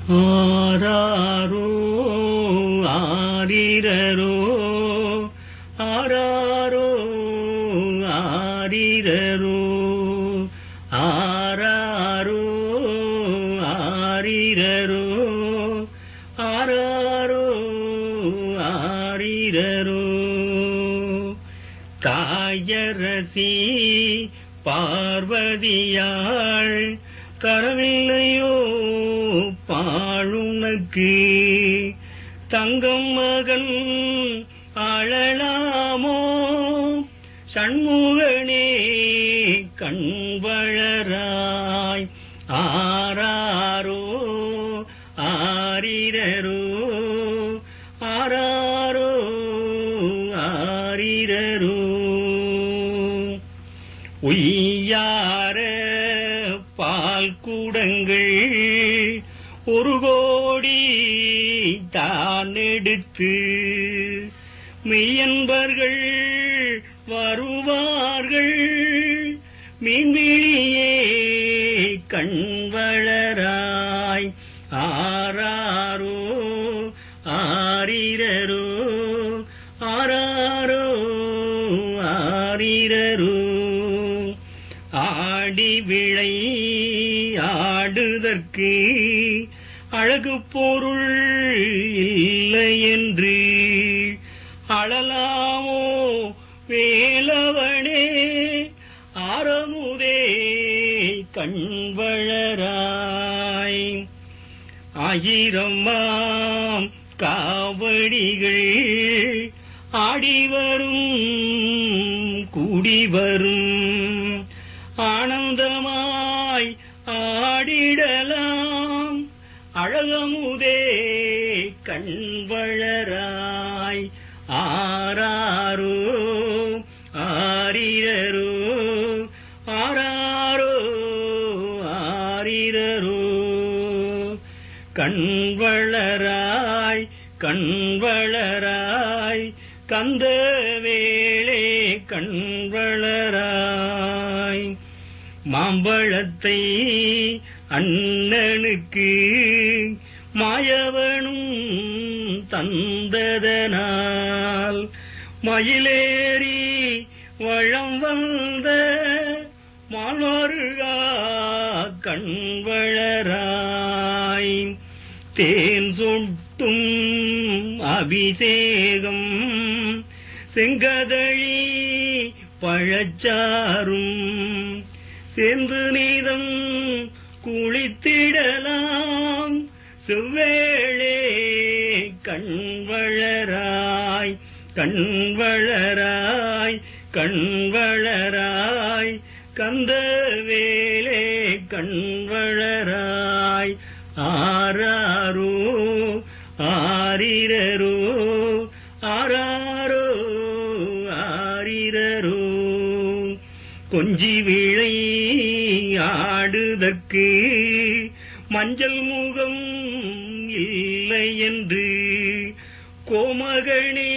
ஆராரோ ஆரிரரோ ஆராரோ ஆரிரரோ ஆராரோ ஆரிரரோ ஆராரோ ஆரிரரோ தாயரசி பார்வதியாள் தரவில்லையோ பாழுனக்கு தங்கம் மகன் அழலாமோ சண்முகனே கண்வளராய் ஆராரோ ஆரிரரோ ஆராரோ ஆரிரரோ உய்யார பால் கூடங்கள் ஒரு கோடி தான் எடுத்து மெய்யன்பர்கள் வருவார்கள் மீன்விழியே கண்வளராய் ஆராரோ ஆரிரரோ ஆராரோ ஆரிரரோ ஆடி விளை ஆடுதற்கு அழகு பொருள் இல்லை என்று அழலாமோ வேலவனே ஆரமுதே கண்வளராய் ஆயிரமாம் காவடிகள் ஆடி வரும் கூடி வரும் ஆனந்தமாய் ஆடிடலாம் அழகமுதே கண்வளராய் ஆராரோ ஆரிரரோ ஆராரோ ஆரிரரோ கண்வளராய் கண்வளராய் கந்த வேளே கண்வளராய் மாம்பழத்தை அண்ணனுக்கு மாயவனும் தந்ததனால் மயிலேறி வளம் வந்த மால்வருகா கண்வளராய் தேன் சொட்டும் அபிஷேகம் செங்கதழி பழச்சாரும் சேர்ந்து நீதம் குளித்திடலாம் செவ்வேளே கண்வளராய் கண்வளராய் கண்வளராய் கந்த வேளே கண்வளராய் ஆராரோ ஆரிரரோ ஆராரோ ஆரிரரோ கொஞ்சி விழை ஆடுதற்கு மஞ்சள் முகம் இல்லை என்று கோமகனே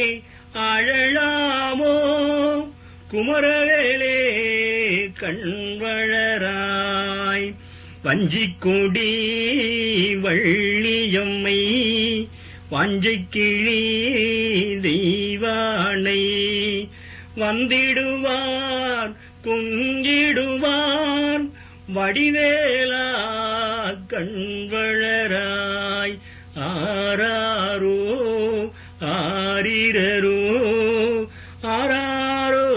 அழலாமோ குமரவேலே கண்வளராய் வஞ்சிக் கொடி வள்ளியம்மை வாஞ்சை கிளி தெய்வானை வந்திடுவார் குங்கிடுவார் வடிவேலா கண்வளராய் ஆராரோ ஆரிரரோ ஆராரோ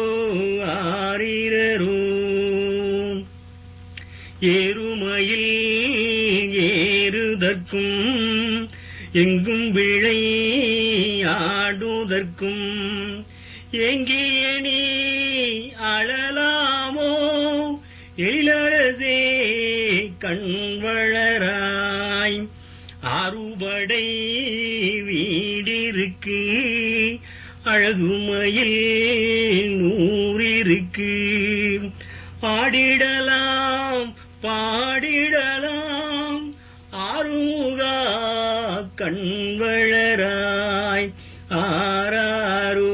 ஆரிரரோ ஏறுமயில் ஏறுதற்கும் எங்கும் விழை ஆடுதற்கும் ஏங்கிய நீ அழலாமோ எழிலரசே கண்வளராய் ஆறுபடை வீடிருக்கு அழகுமயில் நூறிருக்கு ஆடிடலாம் பாடிடலாம் ஆறுமுகா கண்வளராய் ஆராரோ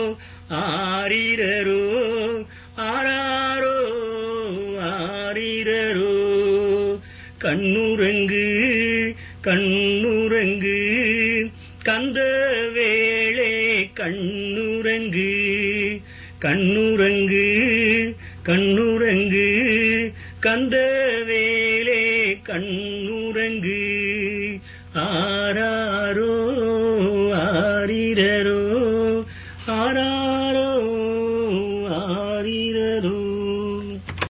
ஆரிரரோ ஆராரோ ஆரிரரோ கண்ணுரங்கு கண்ணுறங்கு கந்த வேளே கண்ணுறங்கு கண்ணுறங்கு கண்ணுறங்கு கந்த வேளே கண்ணுறங்கு ஆராரோ ஆரிரரோ